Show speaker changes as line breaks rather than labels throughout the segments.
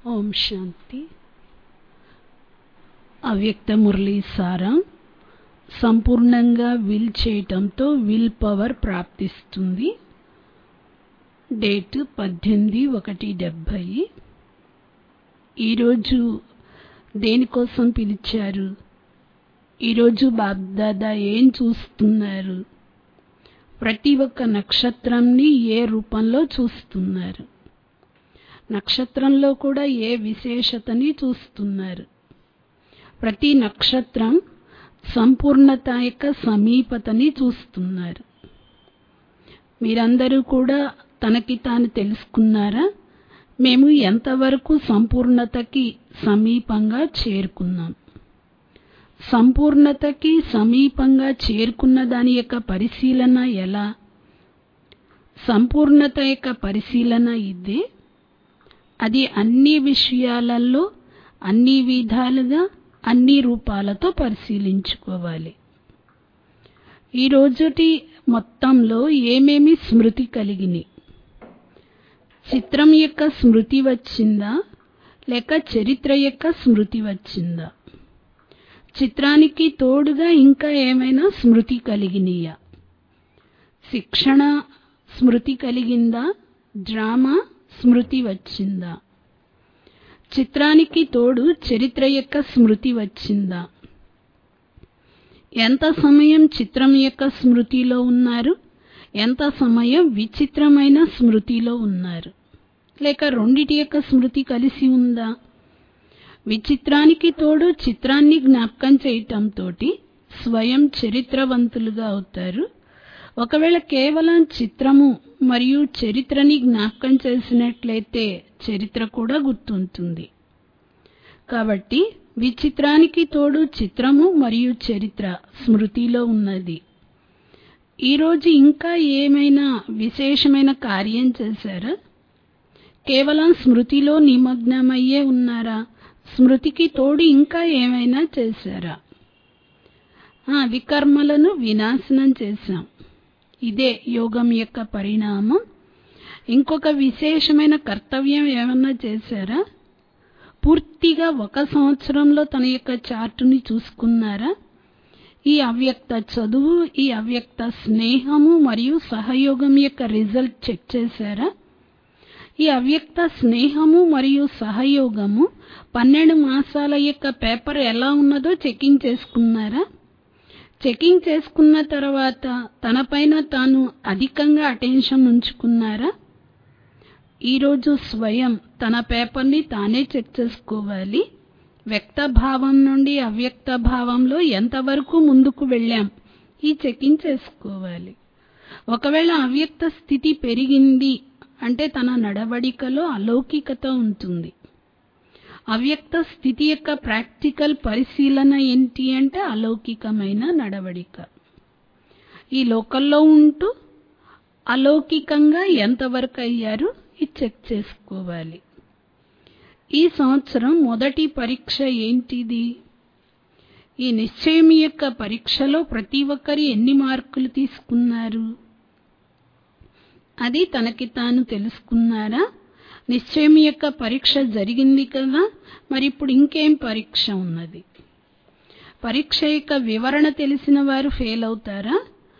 ఓం శాంతి అవ్యక్త మురళీ సారం సంపూర్ణంగా విల్ చేయటంతో విల్ పవర్ ప్రాప్తిస్తుంది డేట్ పద్దెనిమిది ఒకటి డెబ్భై ఈరోజు దేనికోసం పిలిచారు ఈరోజు బాబ్దాదా ఏం చూస్తున్నారు ప్రతి ఒక్క నక్షత్రంని ఏ రూపంలో చూస్తున్నారు నక్షత్రంలో కూడా ఏ విశేషతని చూస్తున్నారు ప్రతి నక్షత్రం సంపూర్ణత యొక్క సమీపతని చూస్తున్నారు మీరందరూ కూడా తనకి తాను తెలుసుకున్నారా మేము ఎంతవరకు సంపూర్ణతకి సమీపంగా చేరుకున్నాం సంపూర్ణతకి సమీపంగా చేరుకున్న దాని యొక్క పరిశీలన ఎలా సంపూర్ణత యొక్క పరిశీలన ఇదే అది అన్ని విషయాలలో అన్ని విధాలుగా అన్ని రూపాలతో పరిశీలించుకోవాలి ఈ రోజుటి మొత్తంలో ఏమేమి స్మృతి కలిగినాయి చిత్రం యొక్క స్మృతి వచ్చిందా లేక చరిత్ర యొక్క స్మృతి వచ్చిందా చిత్రానికి తోడుగా ఇంకా ఏమైనా స్మృతి కలిగినయా శిక్షణ స్మృతి కలిగిందా డ్రామా స్మృతి వచ్చిందా చిత్రానికి తోడు చరిత్ర యొక్క స్మృతి వచ్చిందా ఎంత సమయం చిత్రం యొక్క స్మృతిలో ఉన్నారు ఎంత సమయం విచిత్రమైన స్మృతిలో ఉన్నారు లేక రెండిటి యొక్క స్మృతి కలిసి ఉందా విచిత్రానికి తోడు చిత్రాన్ని జ్ఞాపకం చేయటంతో స్వయం చరిత్రవంతులుగా అవుతారు ఒకవేళ కేవలం చిత్రము మరియు చరిత్రని జ్ఞాపకం చేసినట్లయితే చరిత్ర కూడా గుర్తుంటుంది కాబట్టి విచిత్రానికి తోడు చిత్రము మరియు చరిత్ర స్మృతిలో ఉన్నది ఈరోజు ఇంకా ఏమైనా విశేషమైన కార్యం చేశారా కేవలం స్మృతిలో నిమగ్నమయ్యే ఉన్నారా స్మృతికి తోడు ఇంకా ఏమైనా చేశారా వికర్మలను వినాశనం చేశాం ఇదే యోగం యొక్క పరిణామం ఇంకొక విశేషమైన కర్తవ్యం ఏమన్నా చేశారా పూర్తిగా ఒక సంవత్సరంలో తన యొక్క చార్టుని చూసుకున్నారా ఈ అవ్యక్త చదువు ఈ అవ్యక్త స్నేహము మరియు సహయోగం యొక్క రిజల్ట్ చెక్ చేశారా ఈ అవ్యక్త స్నేహము మరియు సహయోగము పన్నెండు మాసాల యొక్క పేపర్ ఎలా ఉన్నదో చెకింగ్ చేసుకున్నారా చెకింగ్ చేసుకున్న తర్వాత తనపైన తాను అధికంగా అటెన్షన్ ఉంచుకున్నారా ఈరోజు స్వయం తన పేపర్ని తానే చెక్ చేసుకోవాలి వ్యక్త భావం నుండి అవ్యక్త భావంలో ఎంతవరకు ముందుకు వెళ్ళాం ఈ చెకింగ్ చేసుకోవాలి ఒకవేళ అవ్యక్త స్థితి పెరిగింది అంటే తన నడవడికలో అలౌకికత ఉంటుంది అవ్యక్త స్థితి యొక్క ప్రాక్టికల్ పరిశీలన ఏంటి అంటే అలౌకికమైన నడవడిక ఈ లోకల్లో ఉంటూ అలౌకికంగా ఎంతవరకు అయ్యారు ఇది చెక్ చేసుకోవాలి ఈ సంవత్సరం మొదటి పరీక్ష ఏంటిది ఈ నిశ్చయం యొక్క పరీక్షలో ప్రతి ఒక్కరు ఎన్ని మార్కులు తీసుకున్నారు అది తనకి తాను తెలుసుకున్నారా నిశ్చయం యొక్క పరీక్ష జరిగింది కదా మరి ఇప్పుడు ఇంకేం పరీక్ష ఉన్నది పరీక్ష యొక్క వివరణ తెలిసిన వారు ఫెయిల్ అవుతారా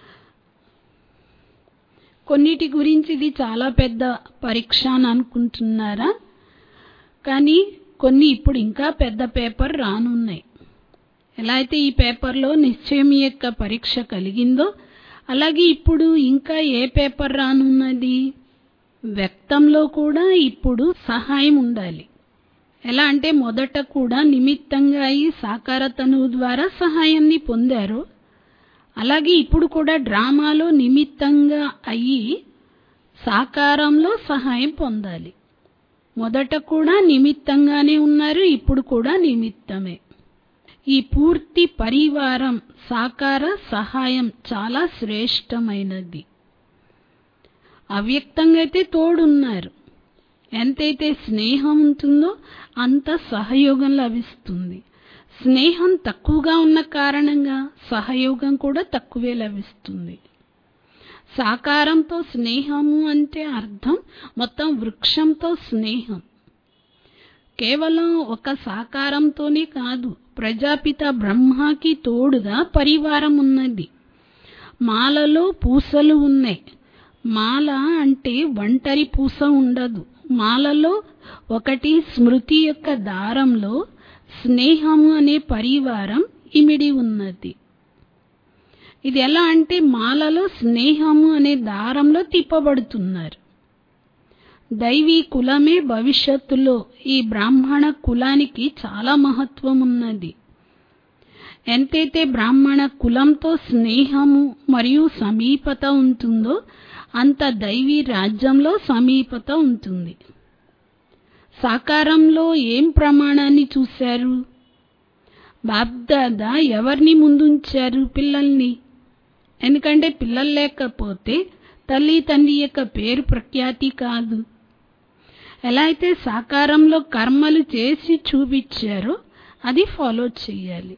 కొన్నిటి గురించి ఇది చాలా పెద్ద పరీక్ష అని అనుకుంటున్నారా కానీ కొన్ని ఇప్పుడు ఇంకా పెద్ద పేపర్ రానున్నాయి ఎలా అయితే ఈ పేపర్లో నిశ్చయం యొక్క పరీక్ష కలిగిందో అలాగే ఇప్పుడు ఇంకా ఏ పేపర్ రానున్నది వ్యక్తంలో కూడా ఇప్పుడు సహాయం ఉండాలి ఎలా అంటే మొదట కూడా నిమిత్తంగా అయి సాకారతను ద్వారా సహాయాన్ని పొందారు అలాగే ఇప్పుడు కూడా డ్రామాలో నిమిత్తంగా అయ్యి సాకారంలో సహాయం పొందాలి మొదట కూడా నిమిత్తంగానే ఉన్నారు ఇప్పుడు కూడా నిమిత్తమే ఈ పూర్తి పరివారం సాకార సహాయం చాలా శ్రేష్టమైనది అవ్యక్తంగా అయితే తోడున్నారు ఎంతైతే స్నేహం ఉంటుందో అంత సహయోగం లభిస్తుంది స్నేహం తక్కువగా ఉన్న కారణంగా సహయోగం కూడా తక్కువే లభిస్తుంది సాకారంతో స్నేహము అంటే అర్థం మొత్తం వృక్షంతో స్నేహం కేవలం ఒక సాకారంతోనే కాదు ప్రజాపిత బ్రహ్మకి తోడుగా పరివారం ఉన్నది మాలలో పూసలు ఉన్నాయి మాల అంటే ఒంటరి పూస ఉండదు మాలలో ఒకటి స్మృతి యొక్క దారంలో స్నేహము అనే పరివారం ఇమిడి ఉన్నది ఇది ఎలా అంటే మాలలో స్నేహము అనే దారంలో తిప్పబడుతున్నారు దైవీ కులమే భవిష్యత్తులో ఈ బ్రాహ్మణ కులానికి చాలా మహత్వం ఉన్నది ఎంతైతే బ్రాహ్మణ కులంతో స్నేహము మరియు సమీపత ఉంటుందో అంత దైవీ రాజ్యంలో సమీపత ఉంటుంది సాకారంలో ఏం ప్రమాణాన్ని చూశారు బాబ్దాదా ఎవరిని ముందుంచారు పిల్లల్ని ఎందుకంటే పిల్లలు లేకపోతే తల్లి తండ్రి యొక్క పేరు ప్రఖ్యాతి కాదు ఎలా అయితే సాకారంలో కర్మలు చేసి చూపించారో అది ఫాలో చేయాలి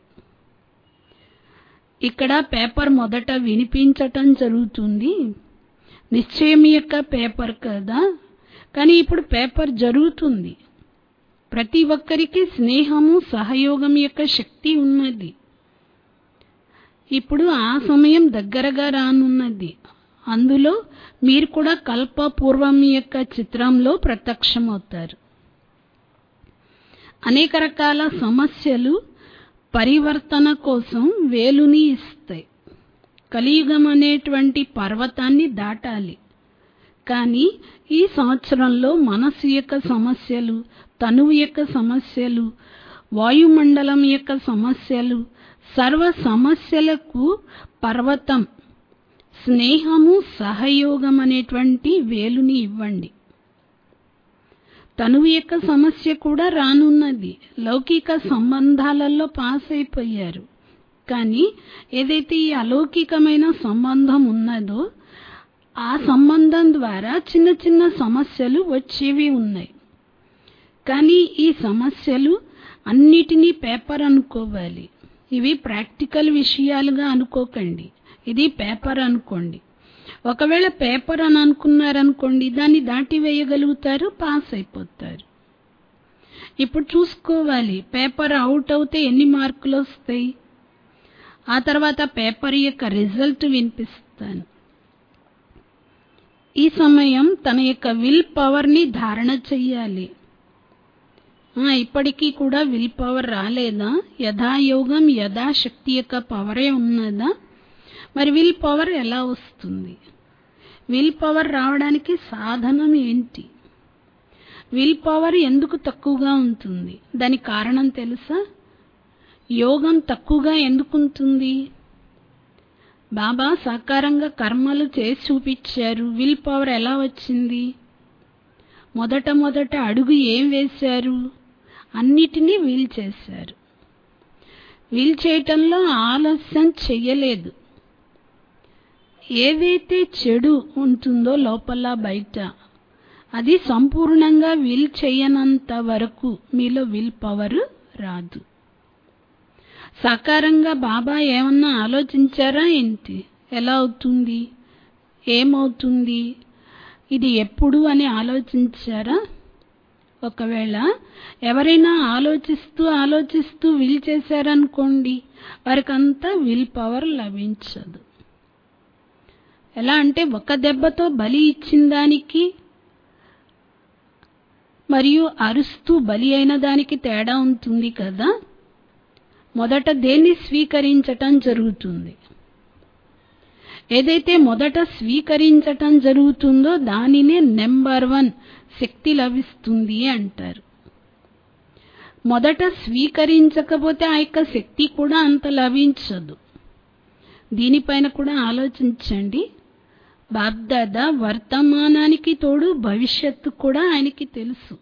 ఇక్కడ పేపర్ మొదట వినిపించటం జరుగుతుంది నిశ్చయం యొక్క పేపర్ కదా కానీ ఇప్పుడు పేపర్ జరుగుతుంది ప్రతి ఒక్కరికి స్నేహము సహయోగం యొక్క శక్తి ఉన్నది ఇప్పుడు ఆ సమయం దగ్గరగా రానున్నది అందులో మీరు కూడా కల్పపూర్వం యొక్క చిత్రంలో ప్రత్యక్షమవుతారు అనేక రకాల సమస్యలు పరివర్తన కోసం వేలుని ఇస్తాయి కలియుగం అనేటువంటి పర్వతాన్ని దాటాలి కానీ ఈ సంవత్సరంలో మనసు యొక్క సమస్యలు తనువు యొక్క సమస్యలు వాయుమండలం యొక్క సమస్యలు సర్వ సమస్యలకు పర్వతం స్నేహము సహయోగం అనేటువంటి వేలుని ఇవ్వండి తనువు యొక్క సమస్య కూడా రానున్నది లౌకిక సంబంధాలలో పాస్ అయిపోయారు కానీ ఏదైతే ఈ అలౌకికమైన సంబంధం ఉన్నదో ఆ సంబంధం ద్వారా చిన్న చిన్న సమస్యలు వచ్చేవి ఉన్నాయి కానీ ఈ సమస్యలు అన్నిటినీ పేపర్ అనుకోవాలి ఇవి ప్రాక్టికల్ విషయాలుగా అనుకోకండి ఇది పేపర్ అనుకోండి ఒకవేళ పేపర్ అని అనుకున్నారనుకోండి దాన్ని దాటి వేయగలుగుతారు పాస్ అయిపోతారు ఇప్పుడు చూసుకోవాలి పేపర్ అవుట్ అవుతే ఎన్ని మార్కులు వస్తాయి ఆ తర్వాత పేపర్ యొక్క రిజల్ట్ వినిపిస్తాను ఈ సమయం తన యొక్క విల్ పవర్ని ధారణ చెయ్యాలి ఇప్పటికీ కూడా విల్ పవర్ రాలేదా యథాయోగం యథాశక్తి యొక్క పవరే ఉన్నదా మరి విల్ పవర్ ఎలా వస్తుంది విల్ పవర్ రావడానికి సాధనం ఏంటి విల్ పవర్ ఎందుకు తక్కువగా ఉంటుంది దానికి కారణం తెలుసా యోగం తక్కువగా ఎందుకు ఉంటుంది బాబా సాకారంగా కర్మలు చేసి చూపించారు విల్ పవర్ ఎలా వచ్చింది మొదట మొదట అడుగు ఏం వేశారు అన్నిటినీ వీల్ చేశారు వీల్ చేయటంలో ఆలస్యం చెయ్యలేదు ఏదైతే చెడు ఉంటుందో లోపల బయట అది సంపూర్ణంగా విల్ చేయనంత వరకు మీలో విల్ పవర్ రాదు సాకారంగా బాబా ఏమన్నా ఆలోచించారా ఏంటి ఎలా అవుతుంది ఏమవుతుంది ఇది ఎప్పుడు అని ఆలోచించారా ఒకవేళ ఎవరైనా ఆలోచిస్తూ ఆలోచిస్తూ విల్ చేశారనుకోండి వారికంతా విల్ పవర్ లభించదు ఎలా అంటే ఒక దెబ్బతో బలి ఇచ్చిన దానికి మరియు అరుస్తూ బలి అయిన దానికి తేడా ఉంటుంది కదా మొదట దేన్ని స్వీకరించటం జరుగుతుంది ఏదైతే మొదట స్వీకరించటం జరుగుతుందో దానినే నెంబర్ వన్ శక్తి లభిస్తుంది అంటారు మొదట స్వీకరించకపోతే ఆ యొక్క శక్తి కూడా అంత లభించదు దీనిపైన కూడా ఆలోచించండి బాబ్దాదా వర్తమానానికి తోడు భవిష్యత్తు కూడా ఆయనకి తెలుసు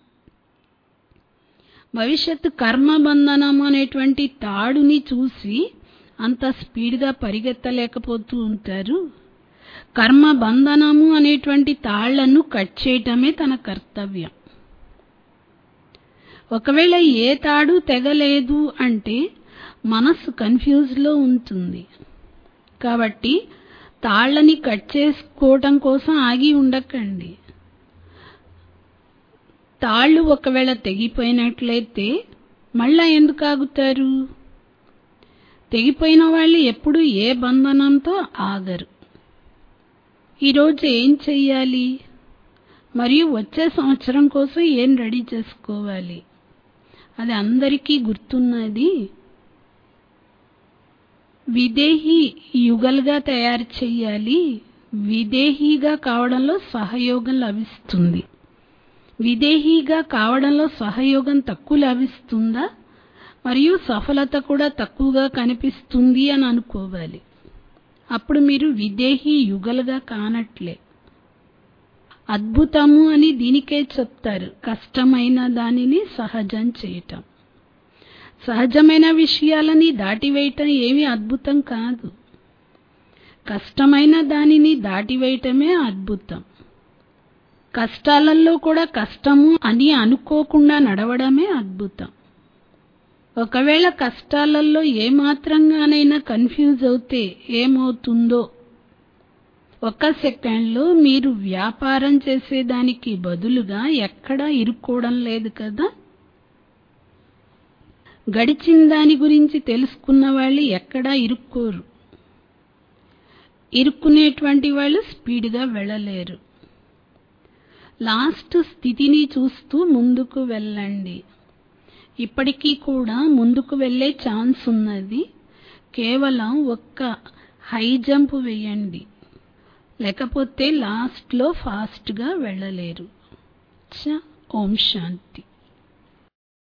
భవిష్యత్తు కర్మబంధనం అనేటువంటి తాడుని చూసి అంత స్పీడ్గా పరిగెత్తలేకపోతూ ఉంటారు కర్మ బంధనము అనేటువంటి తాళ్లను కట్ చేయటమే తన కర్తవ్యం ఒకవేళ ఏ తాడు తెగలేదు అంటే మనస్సు కన్ఫ్యూజ్లో ఉంటుంది కాబట్టి తాళ్ళని కట్ చేసుకోవటం కోసం ఆగి ఉండకండి తాళ్ళు ఒకవేళ తెగిపోయినట్లయితే మళ్ళా ఎందుకు ఆగుతారు తెగిపోయిన వాళ్ళు ఎప్పుడు ఏ బంధనంతో ఆగరు ఈరోజు ఏం చెయ్యాలి మరియు వచ్చే సంవత్సరం కోసం ఏం రెడీ చేసుకోవాలి అది అందరికీ గుర్తున్నది విదేహీ యుగలుగా తయారు చేయాలి విదేహీగా కావడంలో సహయోగం లభిస్తుంది విదేహీగా కావడంలో సహయోగం తక్కువ లభిస్తుందా మరియు సఫలత కూడా తక్కువగా కనిపిస్తుంది అని అనుకోవాలి అప్పుడు మీరు విదేహీ యుగలుగా కానట్లే అద్భుతము అని దీనికే చెప్తారు కష్టమైన దానిని సహజం చేయటం సహజమైన విషయాలని దాటివేయటం ఏమీ అద్భుతం కాదు కష్టమైన దానిని దాటివేయటమే అద్భుతం కష్టాలలో కూడా కష్టము అని అనుకోకుండా నడవడమే అద్భుతం ఒకవేళ కష్టాలలో ఏమాత్రంగానైనా కన్ఫ్యూజ్ అవుతే ఏమవుతుందో ఒక సెకండ్లో మీరు వ్యాపారం చేసేదానికి బదులుగా ఎక్కడా ఇరుక్కోవడం లేదు కదా గడిచిన దాని గురించి తెలుసుకున్న వాళ్ళు ఎక్కడా ఇరుక్కోరు ఇరుక్కునేటువంటి వాళ్ళు స్పీడ్గా వెళ్ళలేరు లాస్ట్ స్థితిని చూస్తూ ముందుకు వెళ్ళండి ఇప్పటికీ కూడా ముందుకు వెళ్ళే ఛాన్స్ ఉన్నది కేవలం ఒక్క హై జంప్ వేయండి లేకపోతే లాస్ట్లో ఫాస్ట్గా వెళ్ళలేరు చ ఓం శాంతి